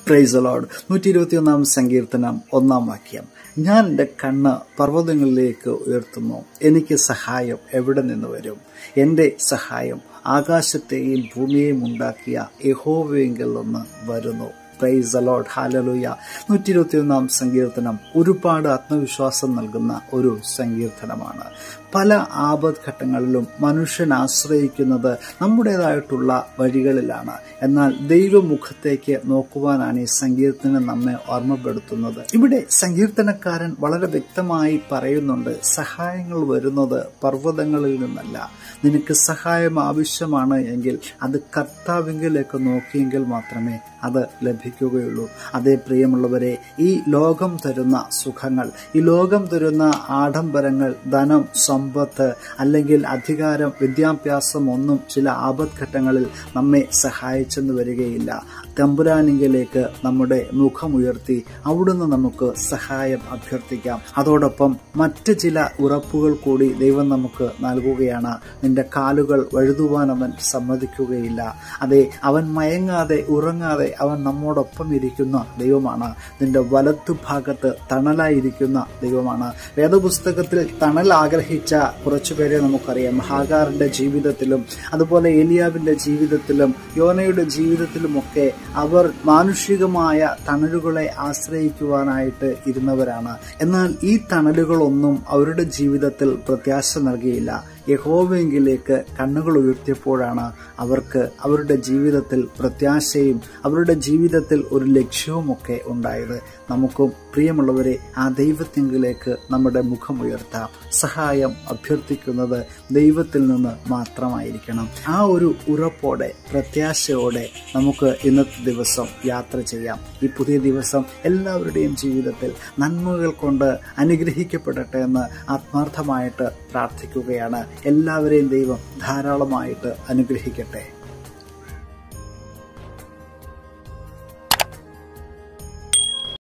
price allowed നൂറ്റി ഇരുപത്തിയൊന്നാം സങ്കീർത്തനം ഒന്നാം വാക്യം ഞാൻ എൻ്റെ കണ്ണ് പർവ്വതങ്ങളിലേക്ക് ഉയർത്തുന്നു എനിക്ക് സഹായം എവിടെ നിന്ന് വരും എൻ്റെ സഹായം ആകാശത്തെയും ഭൂമിയെയും ഉണ്ടാക്കിയ യഹോവയെങ്കിൽ നിന്ന് വരുന്നു പ്രൈസ് അലോഡ് ഹാലലുയ നൂറ്റി ഇരുപത്തിയൊന്നാം സങ്കീർത്തനം ഒരുപാട് ആത്മവിശ്വാസം നൽകുന്ന ഒരു സങ്കീർത്തനമാണ് പല ആപത്ഘട്ടങ്ങളിലും മനുഷ്യൻ ആശ്രയിക്കുന്നത് നമ്മുടേതായിട്ടുള്ള വഴികളിലാണ് എന്നാൽ ദൈവമുഖത്തേക്ക് നോക്കുവാനാണ് ഈ സങ്കീർത്തനം നമ്മെ ഓർമ്മപ്പെടുത്തുന്നത് ഇവിടെ സങ്കീർത്തനക്കാരൻ വളരെ വ്യക്തമായി പറയുന്നുണ്ട് സഹായങ്ങൾ വരുന്നത് പർവ്വതങ്ങളിൽ നിന്നല്ല നിനക്ക് സഹായം ആവശ്യമാണ് എങ്കിൽ അത് കർത്താവിങ്കിലേക്ക് നോക്കിയെങ്കിൽ മാത്രമേ അത് ലഭിക്കുകയുള്ളൂ അതേ പ്രിയമുള്ളവരെ ഈ ലോകം തരുന്ന സുഖങ്ങൾ ഈ ലോകം തരുന്ന ആഡംബരങ്ങൾ ധനം സമ്പത്ത് അല്ലെങ്കിൽ അധികാരം വിദ്യാഭ്യാസം ഒന്നും ചില ആപത്ഘട്ടങ്ങളിൽ നമ്മെ സഹായിച്ചെന്ന് വരികയില്ല തമ്പുരാനിങ്കിലേക്ക് നമ്മുടെ മുഖമുയർത്തി അവിടുന്ന് നമുക്ക് സഹായം അഭ്യർത്ഥിക്കാം അതോടൊപ്പം മറ്റ് ചില ഉറപ്പുകൾ കൂടി ദൈവം നമുക്ക് നൽകുകയാണ് നിന്റെ കാലുകൾ വഴുതുവാൻ അവൻ സമ്മതിക്കുകയില്ല അതെ അവൻ മയങ്ങാതെ ഉറങ്ങാതെ അവൻ നമ്മോടൊപ്പം ഇരിക്കുന്ന ദൈവമാണ് നിന്റെ വലത്തു ഭാഗത്ത് തണലായിരിക്കുന്ന ദൈവമാണ് വേദപുസ്തകത്തിൽ തണൽ ആഗ്രഹിച്ച കുറച്ചുപേരെ നമുക്കറിയാം ഹാഗാറിന്റെ ജീവിതത്തിലും അതുപോലെ ഏലിയാവിന്റെ ജീവിതത്തിലും യോനയുടെ ജീവിതത്തിലുമൊക്കെ അവർ മാനുഷികമായ തണലുകളെ ആശ്രയിക്കുവാനായിട്ട് ഇരുന്നവരാണ് എന്നാൽ ഈ തണലുകളൊന്നും അവരുടെ ജീവിതത്തിൽ പ്രത്യാശ നൽകിയില്ല യഹോവെങ്കിലേക്ക് കണ്ണുകൾ ഉയർത്തിയപ്പോഴാണ് അവർക്ക് അവരുടെ ജീവിതത്തിൽ പ്രത്യാശയും അവരുടെ ജീവിതത്തിൽ ഒരു ലക്ഷ്യവുമൊക്കെ ഉണ്ടായത് നമുക്കും പ്രിയമുള്ളവരെ ആ ദൈവത്തെങ്കിലേക്ക് നമ്മുടെ മുഖമുയർത്താം സഹായം അഭ്യർത്ഥിക്കുന്നത് ദൈവത്തിൽ നിന്ന് മാത്രമായിരിക്കണം ആ ഒരു ഉറപ്പോടെ പ്രത്യാശയോടെ നമുക്ക് ഇന്നത്തെ ദിവസം യാത്ര ചെയ്യാം ഈ പുതിയ ദിവസം എല്ലാവരുടെയും ജീവിതത്തിൽ നന്മകൾ കൊണ്ട് അനുഗ്രഹിക്കപ്പെടട്ടെ എന്ന് ആത്മാർത്ഥമായിട്ട് പ്രാർത്ഥിക്കുകയാണ് എല്ലാവരെയും ദൈവം ധാരാളമായിട്ട് അനുഗ്രഹിക്കട്ടെ